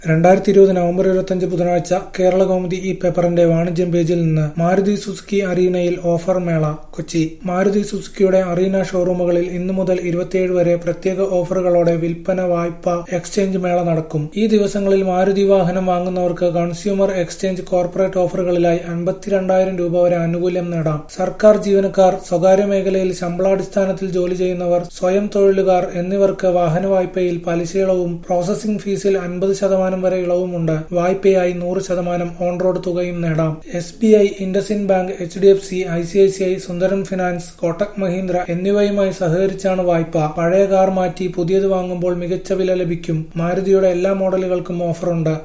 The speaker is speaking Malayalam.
രണ്ടായിരത്തി ഇരുപത് നവംബർ ഇരുപത്തിയഞ്ച് ബുധനാഴ്ച കേരള കൗമുദി ഈ പേപ്പറിന്റെ വാണിജ്യം പേജിൽ നിന്ന് മാരുതി സുസുക്കി അറീനയിൽ ഓഫർ മേള കൊച്ചി മാരുതി സുസുക്കിയുടെ അറീന ഷോറൂമുകളിൽ ഇന്നു മുതൽ ഇരുപത്തിയേഴ് വരെ പ്രത്യേക ഓഫറുകളോടെ വിൽപ്പന വായ്പ എക്സ്ചേഞ്ച് മേള നടക്കും ഈ ദിവസങ്ങളിൽ മാരുതി വാഹനം വാങ്ങുന്നവർക്ക് കൺസ്യൂമർ എക്സ്ചേഞ്ച് കോർപ്പറേറ്റ് ഓഫറുകളിലായി അൻപത്തിരണ്ടായിരം രൂപ വരെ ആനുകൂല്യം നേടാം സർക്കാർ ജീവനക്കാർ സ്വകാര്യ മേഖലയിൽ ശമ്പളാടിസ്ഥാനത്തിൽ ജോലി ചെയ്യുന്നവർ സ്വയം തൊഴിലുകാർ എന്നിവർക്ക് വാഹന വായ്പയിൽ പലിശയിളവും പ്രോസസിംഗ് ഫീസിൽ അൻപത് ശതമാനം വരെ ഇളവുമുണ്ട് വായ്പയായി നൂറ് ശതമാനം ഓൺ റോഡ് തുകയും നേടാം S B I IndusInd bank H D F C I C I C I Sundaram finance Kotak Mahindra എന്നിവയുമായി സഹകരിച്ചാണ് വായ്പ പഴയ കാർ മാറ്റി പുതിയത് വാങ്ങുമ്പോൾ മികച്ച വില ലഭിക്കും മാരുതിയുടെ എല്ലാ മോഡലുകൾക്കും ഓഫറുണ്ട്